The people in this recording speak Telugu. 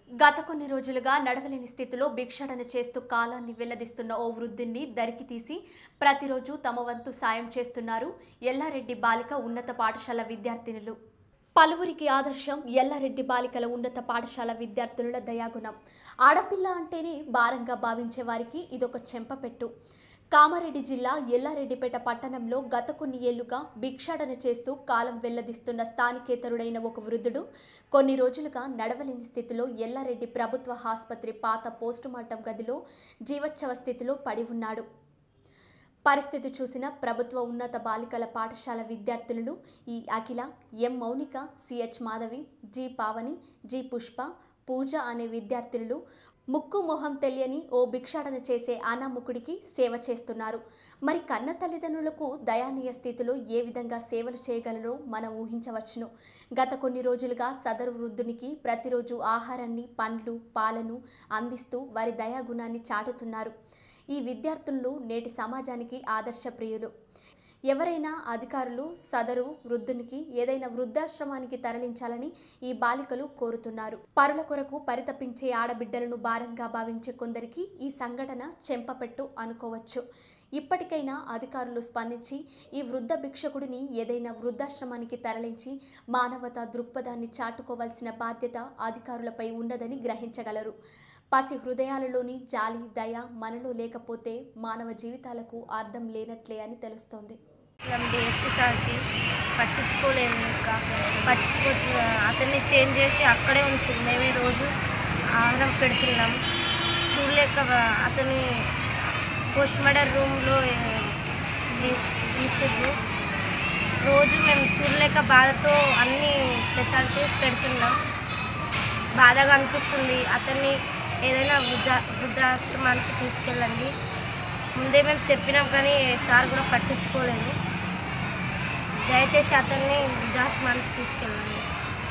గత కొన్ని రోజులుగా నడవలేని స్థితిలో భిక్షాటన చేస్తూ కాలాన్ని వెల్లదిస్తున్న ఓ వృద్ధుణ్ణి దరికి తీసి ప్రతిరోజు తమ వంతు సాయం చేస్తున్నారు ఎల్లారెడ్డి బాలిక ఉన్నత పాఠశాల విద్యార్థినులు పలువురికి ఆదర్శం ఎల్లారెడ్డి బాలికల ఉన్నత పాఠశాల విద్యార్థుల దయాగుణం ఆడపిల్ల అంటేనే భారంగా భావించే వారికి ఇదొక చెంపపెట్టు కామారెడ్డి జిల్లా ఎల్లారెడ్డిపేట పట్టణంలో గత కొన్ని ఏళ్లుగా భిక్షాటన చేస్తూ కాలం వెల్లదిస్తున్న స్థానికేతరుడైన ఒక వృద్ధుడు కొన్ని రోజులుగా నడవలేని స్థితిలో ఎల్లారెడ్డి ప్రభుత్వ ఆసుపత్రి పాత పోస్టుమార్టం గదిలో జీవోత్సవ స్థితిలో పడి ఉన్నాడు పరిస్థితి చూసిన ప్రభుత్వ ఉన్నత బాలికల పాఠశాల విద్యార్థులను ఈ Akhila M Mounika CH Madhavi G Pavani G Pushpa Pooja అనే విద్యార్థులు ముక్కు మొహం తెలియని ఓ భిక్షాటన చేసే అనాముకుడికి సేవ చేస్తున్నారు మరి కన్న తల్లిదండ్రులకు దయానీయ స్థితిలో ఏ విధంగా సేవలు చేయగలరో మనం ఊహించవచ్చును గత కొన్ని రోజులుగా సదరు వృద్ధునికి ప్రతిరోజు ఆహారాన్ని పండ్లు పాలను అందిస్తూ వారి దయాగుణాన్ని చాటుతున్నారు ఈ విద్యార్థులు నేటి సమాజానికి ఆదర్శప్రియులు ఎవరైనా అధికారులు సదరు వృద్ధునికి ఏదైనా వృద్ధాశ్రమానికి తరలించాలని ఈ బాలికలు కోరుతున్నారు పరుల కొరకు పరితపించే ఆడబిడ్డలను భారంగా భావించే కొందరికి ఈ సంఘటన చెంపపెట్టు అనుకోవచ్చు ఇప్పటికైనా అధికారులు స్పందించి ఈ వృద్ధ భిక్షకుడిని ఏదైనా వృద్ధాశ్రమానికి తరలించి మానవతా దృక్పథాన్ని చాటుకోవాల్సిన బాధ్యత అధికారులపై ఉన్నదని గ్రహించగలరు పసి హృదయాలలోని జాలి దయ మనలో లేకపోతే మానవ జీవితాలకు అర్థం లేనట్లే అని తెలుస్తోంది డిఎస్పీ సార్కి పట్టించుకోలేదు ఇంకా పట్టించుకో అతన్ని చేంజ్ చేసి అక్కడే ఉంచారు మేమే రోజు ఆహారం పెడుతున్నాం చూడలేక వ- అతని పోస్ట్ మార్టం రూమ్లో ఉంచారు రోజు మేము చూడలేక బాధతో అన్ని ఫెసిలిటీస్ పెడుతున్నాం బాధగా అనిపిస్తుంది అతన్ని ఏదైనా వృద్ధ వృద్ధాశ్రమానికి తీసుకెళ్ళండి ముందే మేము చెప్పినాం కానీ సార్ కూడా పట్టించుకోలేదు దయచేసి అతన్ని వృద్ధాశ్రమానికి తీసుకెళ్ళండి